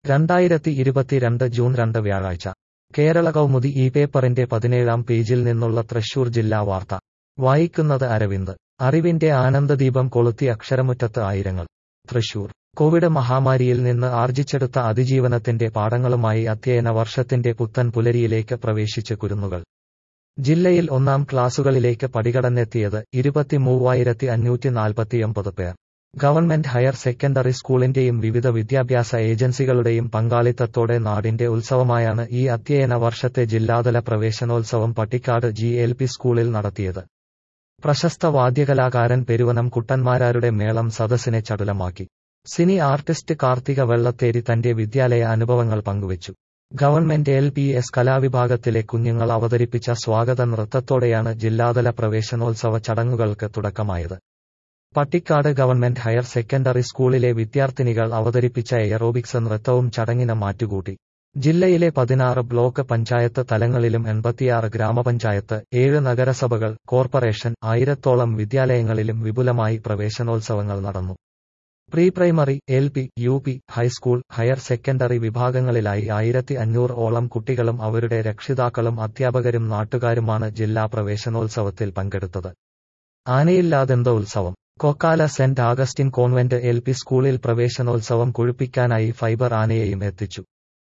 രണ്ടായിരത്തി ഇരുപത്തിരണ്ട് ജൂൺ രണ്ട് വ്യാഴാഴ്ച കേരള കൗമുദി ഈ പേപ്പറിന്റെ പതിനേഴാം പേജിൽ നിന്നുള്ള തൃശൂർ ജില്ലാ വാർത്ത വായിക്കുന്നത് അരവിന്ദ് അറിവിന്റെ ആനന്ദദീപം കൊളുത്തി അക്ഷരമുറ്റത്ത് ആയിരങ്ങൾ തൃശൂർ കോവിഡ് മഹാമാരിയിൽ നിന്ന് ആർജിച്ചെടുത്ത അതിജീവനത്തിന്റെ പാഠങ്ങളുമായി അധ്യയന വർഷത്തിന്റെ പുത്തൻ പുലരിയിലേക്ക് പ്രവേശിച്ച് കുരുന്നുകൾ ജില്ലയിൽ ഒന്നാം ക്ലാസുകളിലേക്ക് പടികടന്നെത്തിയത് ഇരുപത്തിമൂവായിരത്തി അഞ്ഞൂറ്റി നാൽപ്പത്തിയൊമ്പത് പേർ ഗവൺമെന്റ് ഹയർ സെക്കൻഡറി സ്കൂളിന്റെയും വിവിധ വിദ്യാഭ്യാസ ഏജൻസികളുടെയും പങ്കാളിത്തത്തോടെ നാടിന്റെ ഉത്സവമായാണ് ഈ അധ്യയന വർഷത്തെ ജില്ലാതല പ്രവേശനോത്സവം പട്ടിക്കാട് ജി എൽ പി സ്കൂളിൽ നടത്തിയത് പ്രശസ്ത വാദ്യകലാകാരൻ പെരുവനം കുട്ടന്മാരാരുടെ മേളം സദസ്സിനെ ചടുലമാക്കി സിനി ആർട്ടിസ്റ്റ് കാർത്തിക വെള്ളത്തേരി തന്റെ വിദ്യാലയ അനുഭവങ്ങൾ പങ്കുവച്ചു ഗവൺമെന്റ് എൽ പി എസ് കലാവിഭാഗത്തിലെ കുഞ്ഞുങ്ങൾ അവതരിപ്പിച്ച സ്വാഗത നൃത്തത്തോടെയാണ് ജില്ലാതല പ്രവേശനോത്സവ ചടങ്ങുകൾക്ക് തുടക്കമായത് പട്ടിക്കാട് ഗവൺമെന്റ് ഹയർ സെക്കൻഡറി സ്കൂളിലെ വിദ്യാർത്ഥിനികൾ അവതരിപ്പിച്ച എയറോബിക്സ് നൃത്തവും ചടങ്ങിന് മാറ്റുകൂട്ടി ജില്ലയിലെ പതിനാറ് ബ്ലോക്ക് പഞ്ചായത്ത് തലങ്ങളിലും എൺപത്തിയാറ് ഗ്രാമപഞ്ചായത്ത് ഏഴ് നഗരസഭകൾ കോർപ്പറേഷൻ ആയിരത്തോളം വിദ്യാലയങ്ങളിലും വിപുലമായി പ്രവേശനോത്സവങ്ങൾ നടന്നു pre primary L P U P high school higher secondary വിഭാഗങ്ങളിലായി ആയിരത്തി അഞ്ഞൂറ് ഓളം കുട്ടികളും അവരുടെ രക്ഷിതാക്കളും അധ്യാപകരും നാട്ടുകാരുമാണ് ജില്ലാ പ്രവേശനോത്സവത്തിൽ പങ്കെടുത്തത് ആനയില്ലാതെന്ത ഉത്സവം Kokkala saint Augustine convent L P സ്കൂളിൽ പ്രവേശനോത്സവം കൊഴുപ്പിക്കാനായി ഫൈബർ ആനയെയും എത്തിച്ചു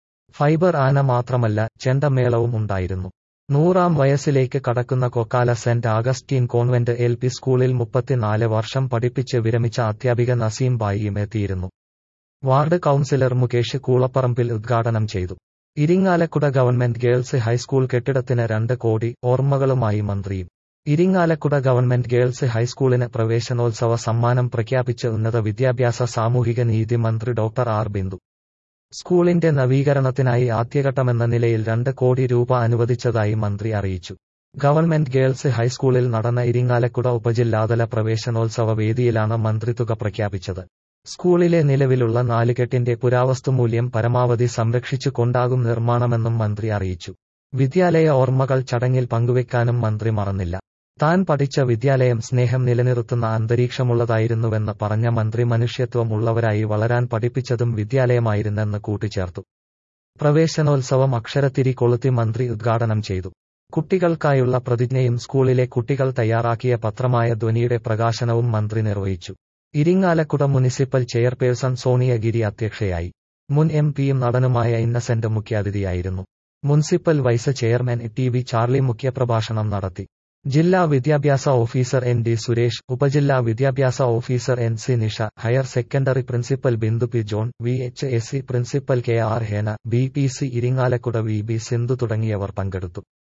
ഫൈബർ ആന മാത്രമല്ല ചെണ്ടമേളവും ഉണ്ടായിരുന്നു നൂറാം വയസ്സിലേക്ക് കടക്കുന്ന Kokkala saint Augustine convent L P സ്കൂളിൽ മുപ്പത്തിനാല് വർഷം പഠിപ്പിച്ച് വിരമിച്ച അധ്യാപിക നസീം ബായിയും എത്തിയിരുന്നു വാർഡ് കൌൺസിലർ മുകേഷ് കൂളപ്പറമ്പിൽ ഉദ്ഘാടനം ചെയ്തു ഇരിങ്ങാലക്കുട ഗവൺമെന്റ് ഗേൾസ് ഹൈസ്കൂൾ കെട്ടിടത്തിന് രണ്ട് കോടി ഓർമ്മകളുമായി മന്ത്രിയും ഇരിങ്ങാലക്കുട ഗവൺമെന്റ് ഗേൾസ് ഹൈസ്കൂളിന് പ്രവേശനോത്സവ സമ്മാനം പ്രഖ്യാപിച്ച് ഉന്നത വിദ്യാഭ്യാസ സാമൂഹിക നീതി മന്ത്രി ഡോക്ടർ ആർ ബിന്ദു സ്കൂളിന്റെ നവീകരണത്തിനായി ആദ്യഘട്ടമെന്ന നിലയിൽ രണ്ട് കോടി രൂപ അനുവദിച്ചതായി മന്ത്രി അറിയിച്ചു ഗവൺമെന്റ് ഗേൾസ് ഹൈസ്കൂളിൽ നടന്ന ഇരിങ്ങാലക്കുട ഉപജില്ലാതല പ്രവേശനോത്സവ വേദിയിലാണ് മന്ത്രി തുക പ്രഖ്യാപിച്ചത് സ്കൂളിലെ നിലവിലുള്ള നാലുകെട്ടിന്റെ പുരാവസ്തുമൂല്യം പരമാവധി സംരക്ഷിച്ചു കൊണ്ടാകും നിർമ്മാണമെന്നും മന്ത്രി അറിയിച്ചു വിദ്യാലയ ഓർമ്മകൾ ചടങ്ങിൽ പങ്കുവെക്കാനും മന്ത്രി മറന്നില്ല താൻ പഠിച്ച വിദ്യാലയം സ്നേഹം നിലനിർത്തുന്ന അന്തരീക്ഷമുള്ളതായിരുന്നുവെന്ന് പറഞ്ഞ മന്ത്രി മനുഷ്യത്വം ഉള്ളവരായി വളരാൻ പഠിപ്പിച്ചതും വിദ്യാലയമായിരുന്നെന്ന് കൂട്ടിച്ചേർത്തു പ്രവേശനോത്സവം അക്ഷരത്തിരി കൊളുത്തി മന്ത്രി ഉദ്ഘാടനം ചെയ്തു കുട്ടികൾക്കായുള്ള പ്രതിജ്ഞയും സ്കൂളിലെ കുട്ടികൾ തയ്യാറാക്കിയ പത്രമായ ധ്വനിയുടെ പ്രകാശനവും മന്ത്രി നിർവഹിച്ചു ഇരിങ്ങാലക്കുട മുനിസിപ്പൽ ചെയർപേഴ്സൺ സോണിയ ഗിരി അധ്യക്ഷയായി മുൻ എം പിയും നടനുമായ ഇന്നസെന്റ് മുഖ്യാതിഥിയായിരുന്നു municipal vice chairman T V Charlie മുഖ്യപ്രഭാഷണം നടത്തി ജില്ലാ വിദ്യാഭ്യാസ ഓഫീസർ എൻ ഡി സുരേഷ് ഉപജില്ലാ വിദ്യാഭ്യാസ officer N C Nisha higher secondary principal Bindu P John V H S C principal K R Hena B P C Irinjalakuda V B Sindhu തുടങ്ങിയവർ പങ്കെടുത്തു